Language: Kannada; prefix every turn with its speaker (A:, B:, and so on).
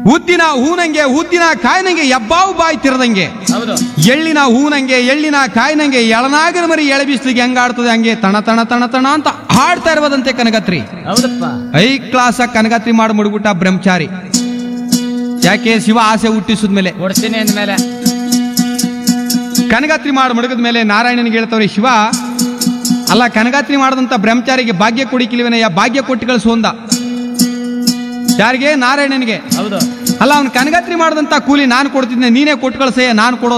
A: ಉದ್ದಿನ ಹೂನಂಗೆ ಉದ್ದಿನ ಕಾಯಿನಂಗೆ ಎಬ್ಬಾವು ಬಾಯಿ ತಿರದಂಗೆ
B: ಹೌದು
A: ಎಳ್ಳಿನ ಹೂನಂಗೆ ಎಳ್ಳಿನ ಕಾಯಿನಂಗೆ ಎಳನಾಗರ ಮರಿ ಎಳಬಿಸ್ಲಿಕ್ಕೆ ಹೆಂಗಾಡ್ತದೆ ಹಂಗೆ ತಣ ತಣ ತಣ ತಣ ಅಂತ ಹಾಡ್ತಾ ಇರುವುದಂತೆ ಕನಗತ್ರಿ
B: ಹೌದಪ್ಪ
A: ಐ ಕ್ಲಾಸ ಕನಗತ್ರಿ ಮಾಡಿ ಮುಡ್ಬಿಟ್ಟ ಬ್ರಹ್ಮಚಾರಿ ಯಾಕೆ ಶಿವ ಆಸೆ ಹುಟ್ಟಿಸಿದ್ಮೇಲೆ
B: ಕೊಡ್ತೀನಿ ಅಂದ್ಮೇಲೆ
A: ಕನಗಾತ್ರಿ ಮಾಡಿ ಮಡಗದ ಮೇಲೆ ನಾರಾಯಣನಿಗೆ ಹೇಳ್ತವ್ರಿ ಶಿವ ಅಲ್ಲ ಕನಗಾತ್ರಿ ಮಾಡದಂತ ಬ್ರಹ್ಮಚಾರಿಗೆ ಭಾಗ್ಯ ಕೊಡಿಕಿಲ್ವೇನಯ್ಯ ಭಾಗ್ಯ ಕೊಟ್ಟು ಕಳಿಸು ಅಂದ ಯಾರಿಗೆ ನಾರಾಯಣನಿಗೆ
B: ಹೌದು
A: ಅಲ್ಲ ಅವ್ನು ಕನಗಾತ್ರಿ ಮಾಡದಂತ ಕೂಲಿ ನಾನು ಕೊಡ್ತಿದ್ದೆ ನೀನೇ ಕೊಟ್ಟು ಕಳ್ಸಯ್ಯ ನಾನು ಕೊಡೋ